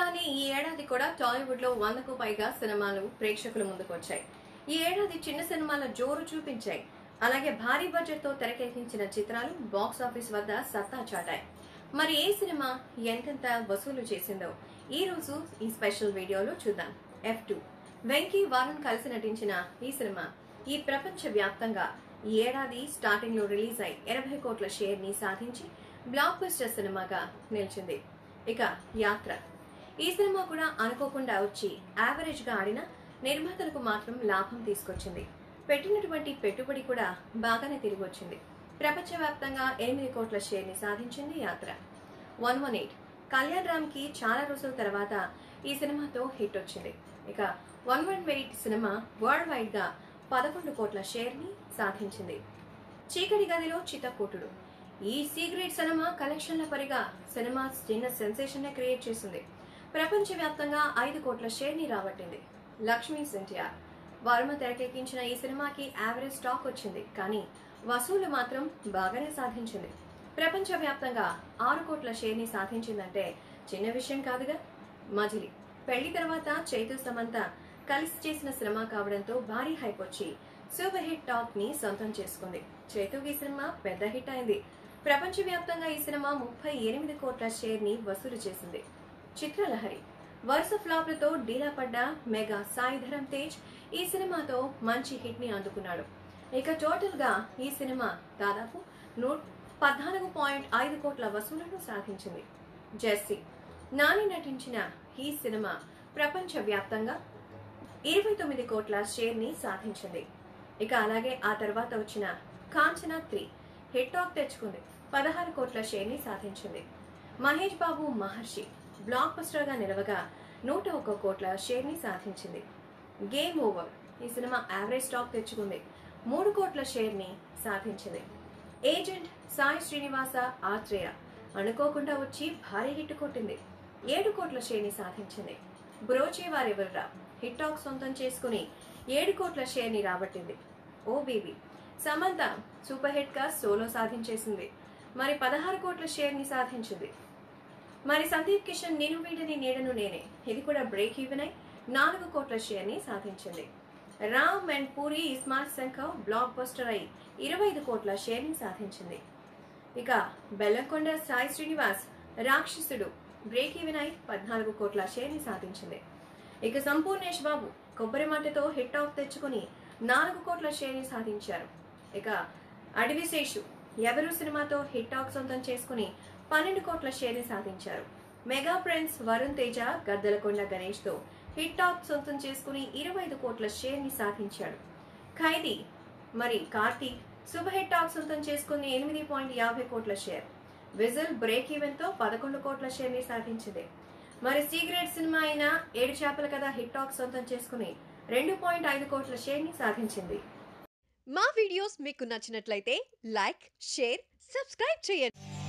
మాదిరిగానే ఈ ఏడాది కూడా టాలీవుడ్ లో వందకు పైగా సినిమాలు ప్రేక్షకుల ముందుకు వచ్చాయి ఈ ఏడాది చిన్న సినిమాల జోరు చూపించాయి అలాగే భారీ బడ్జెట్ తో తెరకెక్కించిన చిత్రాలు బాక్స్ ఆఫీస్ వద్ద సత్తా చాటాయి మరి ఏ సినిమా ఎంతెంత వసూలు చేసిందో ఈ రోజు ఈ స్పెషల్ వీడియోలో చూద్దాం ఎఫ్ టూ వెంకీ వారన్ కలిసి నటించిన ఈ సినిమా ఈ ప్రపంచ వ్యాప్తంగా ఈ ఏడాది స్టార్టింగ్ లో రిలీజ్ అయి ఎనభై కోట్ల షేర్ ని సాధించి బ్లాక్ బస్టర్ సినిమాగా నిలిచింది ఇక యాత్ర ఈ సినిమా కూడా అనుకోకుండా వచ్చి యావరేజ్ గా ఆడిన నిర్మాతలకు మాత్రం లాభం తీసుకొచ్చింది పెట్టినటువంటి పెట్టుబడి కూడా బాగానే తిరిగి వచ్చింది ప్రపంచవ్యాప్తంగా ఎనిమిది కోట్ల షేర్ ని సాధించింది Yatra one one eight Kalyan Ram కి చాలా రోజుల తర్వాత ఈ సినిమాతో హిట్ వచ్చింది ఇక one one eight cinema worldwide గా పదకొండు కోట్ల షేర్ ని సాధించింది చీకటి గదిలో చిత్తకోటుడు ఈ సీక్రెట్ సినిమా కలెక్షన్ల పరిగా సినిమా చిన్న సెన్సేషన్ నే క్రియేట్ చేసింది ప్రపంచవ్యాప్తంగా ఐదు కోట్ల షేర్ ని రాబట్టింది లక్ష్మీ సెంటియార్ వర్మ తెరకెక్కించిన ఈ సినిమాకి యావరేజ్ స్టాక్ వచ్చింది కానీ వసూలు మాత్రం బాగానే సాధించింది ప్రపంచవ్యాప్తంగా ఆరు కోట్ల షేర్ ని సాధించిందంటే చిన్న విషయం కాదుగా మజిలీ పెళ్లి తర్వాత చైతు సమంత కలిసి చేసిన సినిమా కావడంతో భారీ హైప్ వచ్చి సూపర్ హిట్ టాక్ ని సొంతం చేసుకుంది చైతు ఈ సినిమా పెద్ద హిట్ అయింది ప్రపంచవ్యాప్తంగా ఈ సినిమా ముప్పై ఎనిమిది కోట్ల షేర్ ని వసూలు చేసింది చిత్రలహరి వరుస ఫ్లాప్లతో డీలా పడ్డ మెగా సాయిధరం తేజ్ ఈ సినిమాతో మంచి హిట్ ని అందుకున్నాడు ఇక టోటల్ గా ఈ సినిమా దాదాపు నూట పద్నాలుగు పాయింట్ ఐదు కోట్ల వసూలను సాధించింది జెర్సీ నాని నటించిన ఈ సినిమా ప్రపంచ వ్యాప్తంగా ఇరవై తొమ్మిది కోట్ల షేర్ ని సాధించింది ఇక అలాగే ఆ తర్వాత వచ్చిన కాంచనా త్రీ హిట్ టాక్ తెచ్చుకుంది పదహారు కోట్ల షేర్ ని సాధించింది మహేష్ బాబు మహర్షి బ్లాక్ బస్టర్ గా నిలవగా నూట ఒక్క కోట్ల షేర్ ని సాధించింది గేమ్ ఓవర్ ఈ సినిమా యావరేజ్ స్టాక్ తెచ్చుకుంది మూడు కోట్ల షేర్ ని సాధించింది ఏజెంట్ సాయి శ్రీనివాస ఆత్రేయ అనుకోకుండా వచ్చి భారీ హిట్ కొట్టింది ఏడు కోట్ల షేర్ ని సాధించింది బ్రోచే వారెవర్రా హిట్ టాక్ సొంతం చేసుకుని ఏడు కోట్ల షేర్ ని రాబట్టింది oh baby Samantha super hit గా సోలో సాధించేసింది మరి పదహారు కోట్ల షేర్ ని సాధించింది మరి సందీప్ కిషన్ నేను వీడని నీడను నేనే ఇది కూడా బ్రేక్ ఈవెన్ అయి నాలుగు కోట్ల షేర్ ని సాధించింది రామ్ అండ్ పూరి స్మార్ట్ శంఖ బ్లాక్ బస్టర్ అయి ఇరవై ఐదు కోట్ల షేర్ ని సాధించింది ఇక బెల్లంకొండ సాయి శ్రీనివాస్ రాక్షసుడు బ్రేక్ ఈవెన్ అయి పద్నాలుగు కోట్ల షేర్ ని సాధించింది ఇక సంపూర్ణేష్ బాబు కొబ్బరి మట్టతో హిట్ ఆఫ్ తెచ్చుకుని నాలుగు కోట్ల షేర్ ని సాధించారు ఇక అడవిశేషు ఎవరు సినిమాతో హిట్ టాక్ సొంతం చేసుకుని పన్నెండు కోట్ల షేర్ ని సాధించారు మెగా ప్రిన్స్ వరుణ్ తేజ గద్దలకొండ గణేష్ తో హిట్ టాక్ సొంతం చేసుకుని ఇరవై ఐదు కోట్ల షేర్ ని సాధించాడు ఖైదీ మరి కార్తీక్ సూపర్ హిట్ టాక్ సొంతం చేసుకుని ఎనిమిది పాయింట్ యాభై కోట్ల షేర్ విజిల్ బ్రేక్ ఈవెన్ తో పదకొండు కోట్ల షేర్ ని సాధించింది మరి సీక్రెట్ సినిమా అయిన ఏడు చేపల కథ హిట్ టాక్ సొంతం చేసుకుని రెండు పాయింట్ ఐదు కోట్ల షేర్ ని సాధించింది మా వీడియోస్ మీకు నచ్చినట్లయితే లైక్ షేర్ సబ్స్క్రైబ్ చేయండి